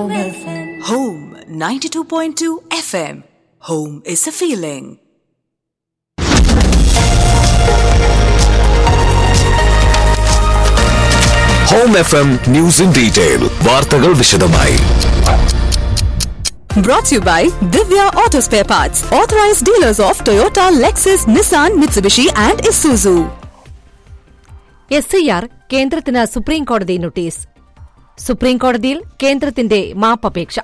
Home FM. Home 92.2 FM. Home is a feeling. Home F M news in detail വാർത്തകൾ വിശദമായി Brought to you by Divya Auto Spare Parts, authorized dealers of Toyota, Lexus, Nissan, Mitsubishi, and Isuzu. S I R കേന്ദ്രത്തിന് supreme കോടതി notice supreme കോടതിയിൽ കേന്ദ്രത്തിന്റെ മാപ്പപേക്ഷ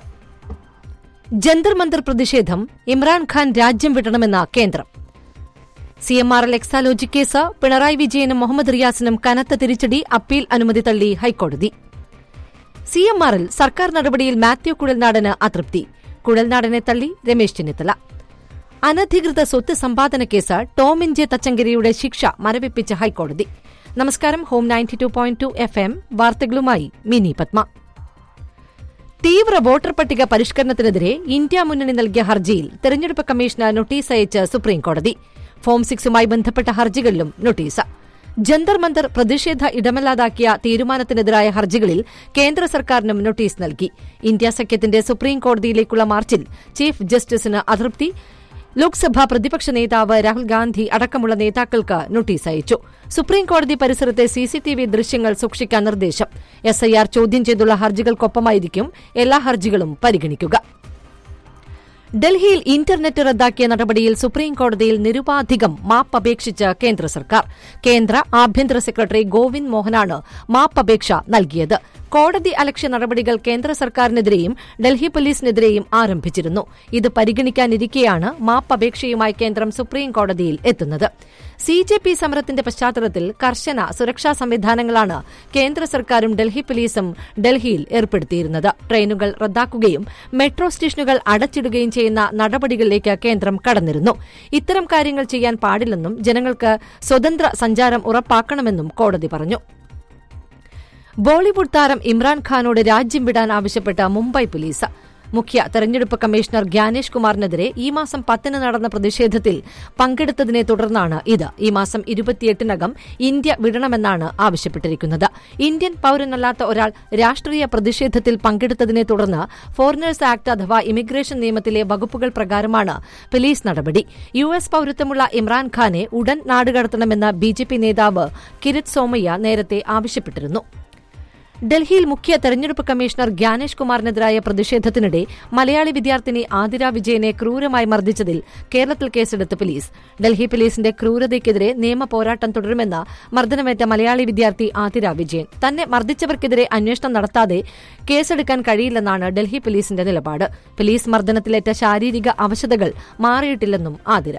ജന്തർ മന്ദർ പ്രതിഷേധം ഇമ്രാൻഖാൻ രാജ്യം വിടണമെന്ന കേന്ദ്രം C M R L Exalogic case Pinarayi വിജയനും മുഹമ്മദ് റിയാസിനും കനത്ത തിരിച്ചടി അപ്പീൽ അനുമതി തള്ളി ഹൈക്കോടതി സി എം ആറിൽ സർക്കാർ നടപടിയിൽ മാത്യു കുഴൽനാടന് അതൃപ്തി കുഴൽനാടനെ തള്ളി രമേശ് ചെന്നിത്തല അനധികൃത സ്വത്ത് സമ്പാദന കേസ് ടോമിൻ ജെ തച്ചങ്കരിയുടെ ശിക്ഷ മരവിപ്പിച്ച ഹൈക്കോടതി നമസ്കാരം home ninety two point two F M വാർത്തകളുമായി മിനി പത്മ തീവ്ര വോട്ടർ പട്ടിക പരിഷ്കരണത്തിനെതിരെ ഇന്ത്യ മുന്നണി നൽകിയ ഹർജിയിൽ തെരഞ്ഞെടുപ്പ് കമ്മീഷന് നോട്ടീസ് അയച്ച് സുപ്രീംകോടതി ഫോം സിക്സുമായി ബന്ധപ്പെട്ട ഹർജികളിലും നോട്ടീസ് ജന്തർ മന്ദർ പ്രതിഷേധ ഇടമല്ലാതാക്കിയ തീരുമാനത്തിനെതിരായ ഹർജികളിൽ കേന്ദ്ര സർക്കാരിനും നോട്ടീസ് നൽകി ഇന്ത്യ സഖ്യത്തിന്റെ സുപ്രീം കോടതിയിലേക്കുള്ള മാർച്ചിൽ ചീഫ് ജസ്റ്റിസിന് അതൃപ്തി ലോക്സഭാ പ്രതിപക്ഷ നേതാവ് രാഹുൽ ഗാന്ധി അടക്കമുള്ള നേതാക്കൾക്ക് നോട്ടീസ് അയച്ചു സുപ്രീം കോടതി പരിസരത്തെ സിസിടിവി ദൃശ്യങ്ങൾ സൂക്ഷിക്കാൻ നിർദ്ദേശം എസ്ഐആർ ചോദ്യം ചെയ്തുള്ള ഹർജികൾക്കൊപ്പമായിരിക്കും എല്ലാ ഹർജികളും പരിഗണിക്കുക ഡൽഹിയിൽ ഇന്റർനെറ്റ് റദ്ദാക്കിയ നടപടിയിൽ സുപ്രീം കോടതിയിൽ നിരുപാധികം മാപ്പ് അപേക്ഷിച്ച് കേന്ദ്ര സർക്കാർ കേന്ദ്ര ആഭ്യന്തര സെക്രട്ടറി ഗോവിന്ദ് മോഹനാണ് മാപ്പപേക്ഷ നൽകിയത് കോടതി അലക്ഷ്യ നടപടികൾ കേന്ദ്ര സർക്കാരിനെതിരെയും ഡൽഹി പോലീസിനെതിരെയും ആരംഭിച്ചിരുന്നു ഇത് പരിഗണിക്കാനിരിക്കെയാണ് മാപ്പപേക്ഷയുമായി കേന്ദ്രം സുപ്രീം കോടതിയിൽ എത്തുന്നത് സി ജെ പി സമരത്തിന്റെ പശ്ചാത്തലത്തിൽ കർശന സുരക്ഷാ സംവിധാനങ്ങളാണ് കേന്ദ്ര സർക്കാരും ഡൽഹി പോലീസും ഡൽഹിയിൽ ഏർപ്പെടുത്തിയിരുന്നത് ട്രെയിനുകൾ റദ്ദാക്കുകയും മെട്രോ സ്റ്റേഷനുകൾ അടച്ചിടുകയും ചെയ്യുന്ന നടപടികളിലേക്ക് കേന്ദ്രം കടന്നിരുന്നു ഇത്തരം കാര്യങ്ങൾ ചെയ്യാൻ പാടില്ലെന്നും ജനങ്ങൾക്ക് സ്വതന്ത്ര സഞ്ചാരം ഉറപ്പാക്കണമെന്നും കോടതി പറഞ്ഞു ബോളിവുഡ് താരം ഇമ്രാൻഖാനോട് രാജ്യം വിടാൻ ആവശ്യപ്പെട്ട മുംബൈ പോലീസ് മുഖ്യ തെരഞ്ഞെടുപ്പ് കമ്മീഷണർ ഗ്യാനേഷ് കുമാറിനെതിരെ ഈ മാസം പത്തിന് നടന്ന പ്രതിഷേധത്തിൽ പങ്കെടുത്തതിനെ തുടർന്നാണ് ഇത് ഈ മാസം ഇരുപത്തിയെട്ടിനകം ഇന്ത്യ വിടണമെന്നാണ് ആവശ്യപ്പെട്ടിരിക്കുന്നത് ഇന്ത്യൻ പൌരനല്ലാത്ത ഒരാൾ രാഷ്ട്രീയ പ്രതിഷേധത്തിൽ പങ്കെടുത്തതിനെ തുടർന്ന് ഫോറിനേഴ്സ് ആക്ട് അഥവാ ഇമിഗ്രേഷൻ നിയമത്തിലെ വകുപ്പുകൾ പ്രകാരമാണ് പോലീസ് നടപടി യു എസ് പൌരത്വമുള്ള ഇമ്രാൻഖാനെ ഉടൻ നാടുകടത്തണമെന്ന് ബി ജെ പി നേതാവ് കിരിത് സോമയ്യ നേരത്തെ ആവശ്യപ്പെട്ടിരുന്നു ഡൽഹിയിൽ മുഖ്യ തെരഞ്ഞെടുപ്പ് കമ്മീഷണർ ഗ്യാനേഷ് കുമാറിനെതിരായ പ്രതിഷേധത്തിനിടെ മലയാളി വിദ്യാർത്ഥിനി ആതിര വിജയനെ ക്രൂരമായി മർദ്ദിച്ചതിൽ കേരളത്തിൽ കേസെടുത്ത് പോലീസ് ഡൽഹി പോലീസിന്റെ ക്രൂരതയ്ക്കെതിരെ നിയമ പോരാട്ടം തുടരുമെന്ന് മർദ്ദനമേറ്റ മലയാളി വിദ്യാർത്ഥി ആതിര വിജയൻ തന്നെ മർദ്ദിച്ചവർക്കെതിരെ അന്വേഷണം നടത്താതെ കേസെടുക്കാൻ കഴിയില്ലെന്നാണ് ഡൽഹി പോലീസിന്റെ നിലപാട് പോലീസ് മർദ്ദനത്തിലേറ്റ ശാരീരിക അവശതകൾ മാറിയിട്ടില്ലെന്നും ആതിര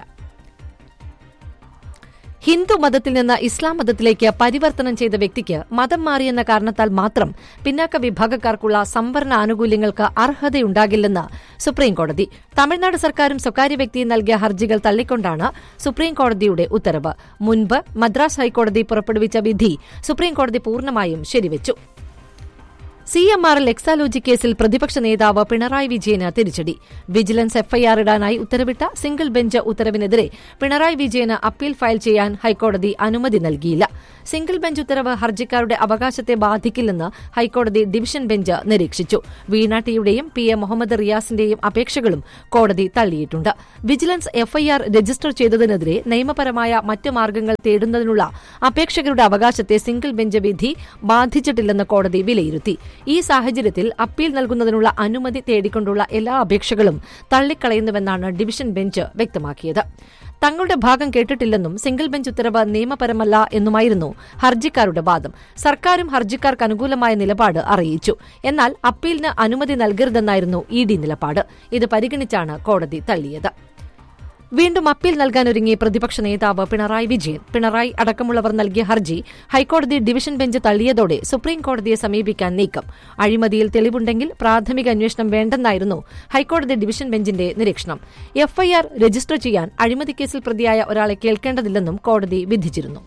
ഹിന്ദു മതത്തിൽ നിന്ന് ഇസ്ലാം മതത്തിലേക്ക് പരിവർത്തനം ചെയ്ത വ്യക്തിക്ക് മതം മാറിയെന്ന കാരണത്താൽ മാത്രം പിന്നാക്ക വിഭാഗക്കാർക്കുള്ള സംവരണ ആനുകൂല്യങ്ങൾക്ക് അർഹതയുണ്ടാകില്ലെന്ന് സുപ്രീംകോടതി തമിഴ്നാട് സർക്കാരും സ്വകാര്യ വ്യക്തിയും നൽകിയ ഹർജികൾ തള്ളിക്കൊണ്ടാണ് സുപ്രീംകോടതിയുടെ ഉത്തരവ് മുൻപ് മദ്രാസ് ഹൈക്കോടതി പുറപ്പെടുവിച്ച വിധി സുപ്രീംകോടതി പൂർണ്ണമായും ശരിവച്ചു C M R L Exalogic കേസിൽ പ്രതിപക്ഷ നേതാവ് പിണറായി വിജയന് തിരിച്ചടി വിജിലൻസ് എഫ്ഐആർ ഇടാനായി ഉത്തരവിട്ട സിംഗിൾ ബെഞ്ച് ഉത്തരവിനെതിരെ പിണറായി വിജയന് അപ്പീൽ ഫയൽ ചെയ്യാൻ ഹൈക്കോടതി അനുമതി നൽകിയില്ല സിംഗിൾ ബെഞ്ച് ഉത്തരവ് ഹർജിക്കാരുടെ അവകാശത്തെ ബാധിക്കില്ലെന്ന് ഹൈക്കോടതി ഡിവിഷൻ ബെഞ്ച് നിരീക്ഷിച്ചു വീണ ടിയുടെയും പി എ മുഹമ്മദ് റിയാസിന്റെയും അപേക്ഷകളും കോടതി തള്ളിയിട്ടുണ്ട് വിജിലൻസ് എഫ്ഐആർ രജിസ്റ്റർ ചെയ്തതിനെതിരെ നിയമപരമായ മറ്റ് മാർഗങ്ങൾ തേടുന്നതിനുള്ള അപേക്ഷകരുടെ അവകാശത്തെ സിംഗിൾ ബെഞ്ച് വിധി ബാധിച്ചിട്ടില്ലെന്ന് കോടതി വിലയിരുത്തി ഈ സാഹചര്യത്തിൽ അപ്പീൽ നൽകുന്നതിനുള്ള അനുമതി തേടിക്കൊണ്ടുള്ള എല്ലാ അപേക്ഷകളും തള്ളിക്കളയുന്നുവെന്നാണ് ഡിവിഷൻ ബെഞ്ച് വ്യക്തമാക്കിയത് തങ്ങളുടെ ഭാഗം കേട്ടിട്ടില്ലെന്നും സിംഗിൾ ബെഞ്ച് ഉത്തരവ് നിയമപരമല്ല എന്നുമായിരുന്നു ഹർജിക്കാരുടെ വാദം സർക്കാരും ഹർജിക്കാർക്ക് അനുകൂലമായ നിലപാട് അറിയിച്ചു എന്നാൽ അപ്പീലിന് അനുമതി നൽകരുതെന്നായിരുന്നു ഇ ഡി നിലപാട് ഇത് പരിഗണിച്ചാണ് കോടതി തള്ളിയത് വീണ്ടും അപ്പീൽ നൽകാനൊരുങ്ങി പ്രതിപക്ഷ നേതാവ് പിണറായി വിജയൻ പിണറായി അടക്കമുള്ളവർ നൽകിയ ഹർജി ഹൈക്കോടതി ഡിവിഷൻ ബെഞ്ച് തള്ളിയതോടെ സുപ്രീം കോടതിയെ സമീപിക്കാൻ നീക്കം അഴിമതിയിൽ തെളിവുണ്ടെങ്കിൽ പ്രാഥമിക അന്വേഷണം വേണ്ടെന്നായിരുന്നു ഹൈക്കോടതി ഡിവിഷൻ ബെഞ്ചിന്റെ നിരീക്ഷണം എഫ്ഐആർ രജിസ്റ്റർ ചെയ്യാൻ അഴിമതി കേസിൽ പ്രതിയായ ഒരാളെ കേൾക്കേണ്ടതില്ലെന്നും കോടതി വിധിച്ചിരുന്നു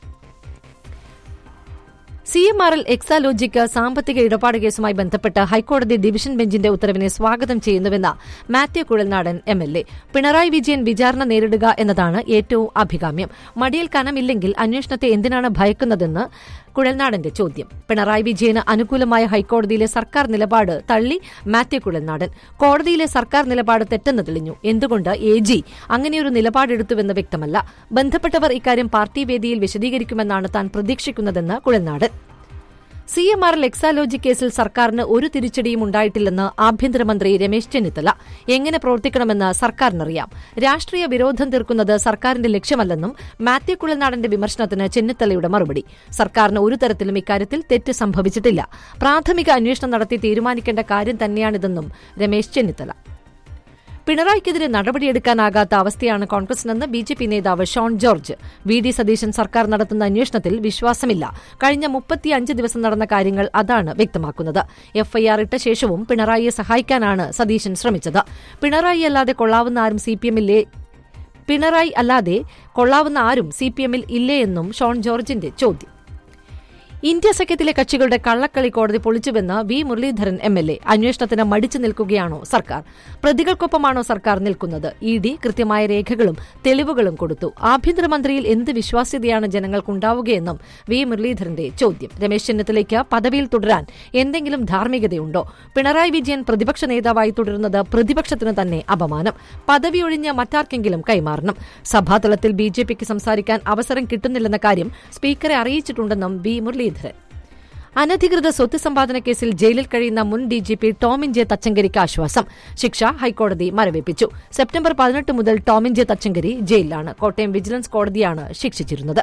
സി എം ആർ എൽ എക്സാലോജിക്ക് സാമ്പത്തിക ഇടപാട് കേസുമായി ബന്ധപ്പെട്ട് ഹൈക്കോടതി ഡിവിഷൻ ബെഞ്ചിന്റെ ഉത്തരവിനെ സ്വാഗതം ചെയ്യുന്നുവെന്ന് Mathew Kuzhalnadan M L A Pinarayi Vijayan വിചാരണ നേരിടുക എന്നതാണ് ഏറ്റവും അഭികാമ്യം മടിയിൽ കനമില്ലെങ്കിൽ അന്വേഷണത്തെ എന്തിനാണ് ഭയക്കുന്നതെന്ന് കുഴൽനാടന്റെ ചോദ്യം പിണറായി വിജയന് അനുകൂലമായ ഹൈക്കോടതിയിലെ സർക്കാർ നിലപാട് തള്ളി മാത്യു കുഴൽനാടൻ കോടതിയിലെ സർക്കാർ നിലപാട് തെറ്റെന്ന് തെളിഞ്ഞു എന്തുകൊണ്ട് എ ജി അങ്ങനെയൊരു നിലപാടെടുത്തുവെന്ന് വ്യക്തമല്ല ബന്ധപ്പെട്ടവർ ഇക്കാര്യം പാർട്ടി വേദിയിൽ വിശദീകരിക്കുമെന്നാണ് താൻ പ്രതീക്ഷിക്കുന്നതെന്ന് Kuzhalnadan C M R Exalogic കേസിൽ സർക്കാരിന് ഒരു തിരിച്ചടിയും ഉണ്ടായിട്ടില്ലെന്ന് ആഭ്യന്തരമന്ത്രി രമേശ് ചെന്നിത്തല എങ്ങനെ പ്രവർത്തിക്കണമെന്ന് സർക്കാരിനറിയാം രാഷ്ട്രീയ വിരോധം തീർക്കുന്നത് സർക്കാരിന്റെ ലക്ഷ്യമല്ലെന്നും മാത്യു കുളനാടന്റെ വിമർശനത്തിന് ചെന്നിത്തലയുടെ മറുപടി സർക്കാരിന് ഒരു തരത്തിലും ഇക്കാര്യത്തിൽ തെറ്റ് സംഭവിച്ചിട്ടില്ല പ്രാഥമിക അന്വേഷണം നടത്തി തീരുമാനിക്കേണ്ട കാര്യം തന്നെയാണിതെന്നും രമേശ് ചെന്നിത്തല പിണറായിക്കെതിരെ നടപടിയെടുക്കാനാകാത്ത അവസ്ഥയാണ് കോൺഗ്രസിനെന്ന് ബി ജെ പി നേതാവ് ഷോൺ ജോർജ് വി ഡി സതീശൻ സർക്കാർ നടത്തുന്ന അന്വേഷണത്തിൽ വിശ്വാസമില്ല കഴിഞ്ഞ മുപ്പത്തിയഞ്ച് ദിവസം നടന്ന കാര്യങ്ങൾ അതാണ് വ്യക്തമാക്കുന്നത് എഫ്ഐആർ ഇട്ട ശേഷവും പിണറായിയെ സഹായിക്കാനാണ് സതീശൻ ശ്രമിച്ചത് പിണറായി അല്ലാതെ കൊള്ളാവുന്ന ആരും സി പി എമ്മിലെ പിണറായി അല്ലാതെ കൊള്ളാവുന്ന ആരും സി പി എമ്മിൽ ഇല്ലേ എന്നും ഷോൺ ജോർജിന്റെ ചോദ്യം ഇന്ത്യ സഖ്യത്തിലെ കക്ഷികളുടെ കള്ളക്കളി കോടതി പൊളിച്ചുവെന്ന് V Muraleedharan M L A അന്വേഷണത്തിന് മടിച്ചു നിൽക്കുകയാണോ സർക്കാർ പ്രതികൾക്കൊപ്പമാണോ സർക്കാർ നിൽക്കുന്നത് ഇ ഡി കൃത്യമായ രേഖകളും തെളിവുകളും കൊടുത്തു ആഭ്യന്തരമന്ത്രിയിൽ എന്ത് വിശ്വാസ്യതയാണ് ജനങ്ങൾക്കുണ്ടാവുകയെന്നും വി മുരളീധരന്റെ ചോദ്യം രമേശ് ചെന്നിത്തലയ്ക്ക് പദവിയിൽ തുടരാൻ എന്തെങ്കിലും ധാർമ്മികതയുണ്ടോ പിണറായി വിജയൻ പ്രതിപക്ഷ നേതാവായി തുടരുന്നത് പ്രതിപക്ഷത്തിന് തന്നെ അപമാനം പദവി ഒഴിഞ്ഞ് മറ്റാർക്കെങ്കിലും കൈമാറണം സഭാതലത്തിൽ ബി ജെ പിക്ക് സംസാരിക്കാൻ അവസരം കിട്ടുന്നില്ലെന്ന കാര്യം സ്പീക്കറെ അറിയിച്ചിട്ടുണ്ടെന്നും വി മുരളീധരൻ അനധികൃത സ്വത്ത് സമ്പാദന കേസിൽ ജയിലിൽ കഴിയുന്ന മുൻ ഡിജിപി ടോമിൻ ജെ തച്ചങ്കരിക്ക് ആശ്വാസം ശിക്ഷ ഹൈക്കോടതി മരവിപ്പിച്ചു സെപ്റ്റംബർ പതിനെട്ട് മുതൽ ടോമിൻ ജെ തച്ചങ്കരി ജയിലിലാണ് കോട്ടയം വിജിലൻസ് കോടതിയാണ് ശിക്ഷിച്ചിരുന്നത്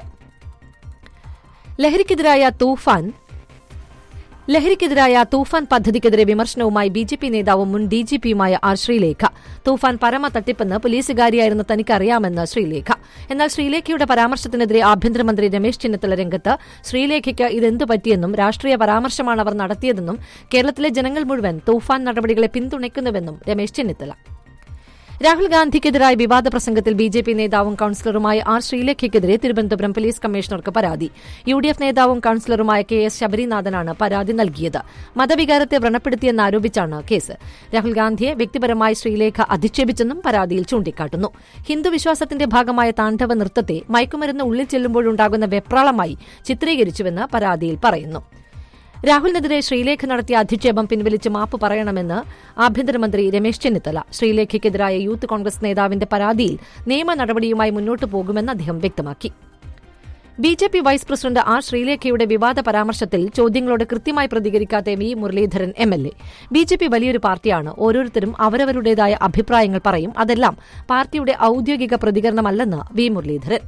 ലഹരിക്കെതിരായ തൂഫാൻ ലഹരിക്കെതിരായ തൂഫാൻ പദ്ധതിക്കെതിരെ വിമർശനവുമായി ബി ജെ പി നേതാവും മുൻ ഡിജിപിയുമായ ആർ ശ്രീലേഖ തൂഫാൻ പരമ തട്ടിപ്പെന്ന് പോലീസുകാരിയായിരുന്ന തനിക്കറിയാമെന്ന് ശ്രീലേഖ എന്നാൽ ശ്രീലേഖയുടെ പരാമർശത്തിനെതിരെ ആഭ്യന്തരമന്ത്രി രമേശ് ചെന്നിത്തല രംഗത്ത് ശ്രീലേഖയ്ക്ക് ഇതെന്തു പറ്റിയെന്നും രാഷ്ട്രീയ പരാമർശമാണ് അവർ നടത്തിയതെന്നും കേരളത്തിലെ ജനങ്ങൾ മുഴുവൻ തൂഫാൻ നടപടികളെ പിന്തുണയ്ക്കുന്നുവെന്നും രമേശ് ചെന്നിത്തല രാഹുൽ ഗാന്ധിക്കെതിരായ വിവാദ പ്രസംഗത്തിൽ ബി ജെ പി നേതാവും കൌൺസിലറുമായ ആർ ശ്രീലേഖയ്ക്കെതിരെ തിരുവനന്തപുരം പോലീസ് കമ്മീഷണർക്ക് പരാതി യു ഡി എഫ് നേതാവും കൌൺസിലറുമായ കെ എസ് ശബരിനാഥനാണ് പരാതി നൽകിയത് മതവികാരത്തെ വ്രണപ്പെടുത്തിയെന്നാരോപിച്ചാണ് കേസ് രാഹുൽ ഗാന്ധിയെ വ്യക്തിപരമായി ശ്രീലേഖ അധിക്ഷേപിച്ചെന്നും പരാതിയിൽ ചൂണ്ടിക്കാട്ടുന്നു ഹിന്ദുവിശ്വാസത്തിന്റെ ഭാഗമായ താണ്ഡവ നൃത്തത്തെ മയക്കുമരുന്ന് ഉള്ളിൽ ചെല്ലുമ്പോഴുണ്ടാകുന്ന വെപ്രാളമായി ചിത്രീകരിച്ചുവെന്ന് പരാതിയിൽ പറയുന്നു രാഹുലിനെതിരെ ശ്രീലേഖ നടത്തിയ അധിക്ഷേപം പിൻവലിച്ച് മാപ്പ് പറയണമെന്ന് ആഭ്യന്തരമന്ത്രി രമേശ് ചെന്നിത്തല ശ്രീലേഖയ്ക്കെതിരായ യൂത്ത് കോൺഗ്രസ് നേതാവിന്റെ പരാതിയിൽ നിയമ നടപടിയുമായി മുന്നോട്ടു പോകുമെന്ന് അദ്ദേഹം വ്യക്തമാക്കി B J P vice president R ശ്രീലേഖയുടെ വിവാദ പരാമർശത്തിൽ ചോദ്യങ്ങളോട് കൃത്യമായി പ്രതികരിക്കാത്ത V Muraleedharan M L A B J P വലിയൊരു പാർട്ടിയാണ് ഓരോരുത്തരും അവരവരുടേതായ അഭിപ്രായങ്ങൾ പറയും അതെല്ലാം പാർട്ടിയുടെ ഔദ്യോഗിക പ്രതികരണമല്ലെന്ന് വി മുരളീധരൻ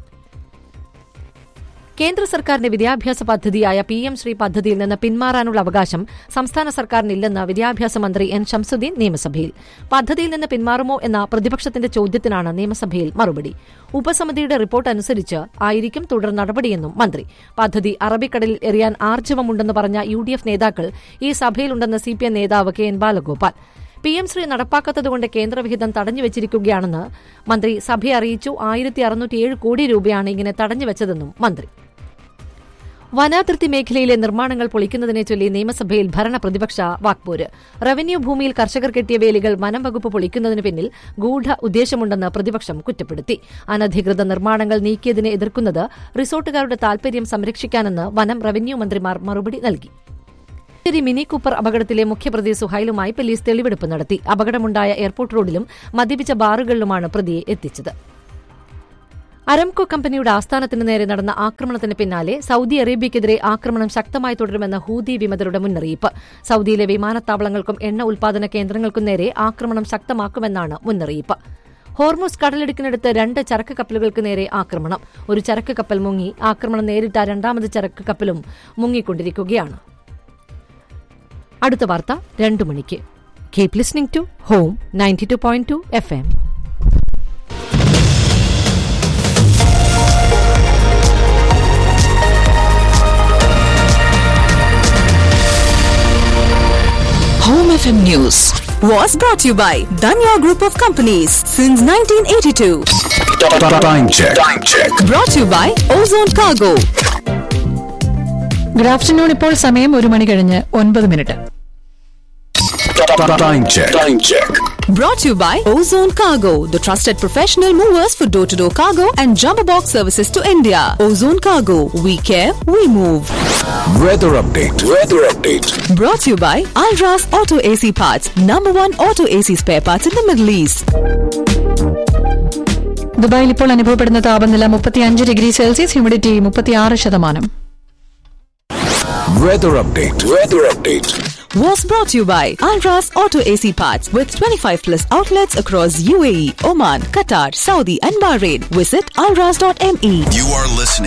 കേന്ദ്ര സർക്കാരിന്റെ വിദ്യാഭ്യാസ പദ്ധതിയായ പി എം ശ്രീ പദ്ധതിയിൽ നിന്ന് പിന്മാറാനുള്ള അവകാശം സംസ്ഥാന സർക്കാരിനില്ലെന്ന് വിദ്യാഭ്യാസ മന്ത്രി എൻ ഷംസുദ്ദീൻ നിയമസഭയിൽ പദ്ധതിയിൽ നിന്ന് പിന്മാറുമോ എന്ന പ്രതിപക്ഷത്തിന്റെ ചോദ്യത്തിനാണ് നിയമസഭയിൽ മറുപടി ഉപസമിതിയുടെ റിപ്പോർട്ട് അനുസരിച്ച് ആയിരിക്കും തുടർ നടപടിയെന്നും മന്ത്രി പദ്ധതി അറബിക്കടലിൽ എറിയാൻ ആർജവമുണ്ടെന്ന് പറഞ്ഞ യു ഡി എഫ് നേതാക്കൾ ഈ സഭയിലുണ്ടെന്ന് സി പി എം നേതാവ് K N Balagopal P M Shri നടപ്പാക്കാത്തതുകൊണ്ട് കേന്ദ്രവിഹിതം തടഞ്ഞുവച്ചിരിക്കുകയാണെന്ന് മന്ത്രി സഭയെ അറിയിച്ചു ആയിരത്തി അറുന്നൂറ്റിയേഴ് കോടി രൂപയാണ് ഇങ്ങനെ തടഞ്ഞുവച്ചതെന്നും മന്ത്രി വനാതിർത്തി മേഖലയിലെ നിർമ്മാണങ്ങൾ പൊളിക്കുന്നതിനെ ചൊല്ലി നിയമസഭയിൽ ഭരണ പ്രതിപക്ഷ വാക്പോര് റവന്യൂ ഭൂമിയിൽ കർഷകർ കെട്ടിയ വേലികൾ വനം വകുപ്പ് പൊളിക്കുന്നതിന് പിന്നിൽ ഗൂഢ ഉദ്ദേശമുണ്ടെന്ന് പ്രതിപക്ഷം കുറ്റപ്പെടുത്തി അനധികൃത നിർമ്മാണങ്ങൾ നീക്കിയതിനെ എതിർക്കുന്നത് റിസോർട്ടുകാരുടെ താൽപര്യം സംരക്ഷിക്കാനെന്ന് വനം റവന്യൂ മന്ത്രിമാർ മറുപടി നൽകി ശരി മിനി കൂപ്പർ അപകടത്തിലെ മുഖ്യപ്രതി സുഹൈലുമായി പോലീസ് തെളിവെടുപ്പ് നടത്തി അപകടമുണ്ടായ എയർപോർട്ട് റോഡിലും മദ്യപിച്ച ബാറുകളിലുമാണ് പ്രതിയെ എത്തിച്ചത് അരംകോ കമ്പനിയുടെ ആസ്ഥാനത്തിന് നേരെ നടന്ന ആക്രമണത്തിന് പിന്നാലെ സൌദി അറേബ്യയ്ക്കെതിരെ ആക്രമണം ശക്തമായി തുടരുമെന്ന ഹൂതി വിമതരുടെ മുന്നറിയിപ്പ് സൌദിയിലെ വിമാനത്താവളങ്ങൾക്കും എണ്ണ ഉൽപാദന കേന്ദ്രങ്ങൾക്കും നേരെ ആക്രമണം ശക്തമാക്കുമെന്നാണ് മുന്നറിയിപ്പ് ഹോർമൂസ് കടലിടുക്കിനടുത്ത് രണ്ട് ചരക്ക് കപ്പലുകൾക്ക് നേരെ ആക്രമണം ഒരു ചരക്ക് കപ്പൽ മുങ്ങി ആക്രമണം നേരിട്ട രണ്ടാമത് ചരക്ക് കപ്പലും മുങ്ങിക്കൊണ്ടിരിക്കുകയാണ് അടുത്ത വാർത്ത രണ്ടു മണിക്ക് keep listening to home ninety two point two F M Home FM News was brought to you by Danya Group of Companies since 1982. Time check. Time check. Brought to you by Ozone Cargo. Good afternoon ഇപ്പോൾ സമയം ഒരു മണി കഴിഞ്ഞ് ഒൻപത് minute Time check. Time check. Brought to you by Ozone Cargo, the trusted professional movers for door to door cargo and jumbo box services to India. Ozone Cargo, we care, we move. Weather update. Weather update. Brought to you by Alras Auto AC Parts, number one auto AC spare parts in the Middle East. ദുബായിൽ ഇപ്പോൾ അനുഭവപ്പെടുന്ന താപനില മുപ്പത്തിയഞ്ച് degree Celsius humidity മുപ്പത്തിയാറ് ശതമാനം Weather update. Weather update. Was brought to you by Alras Auto AC Parts with 25 plus outlets across UAE, Oman, Qatar, Saudi, and Bahrain. Visit alras.me. You are listening.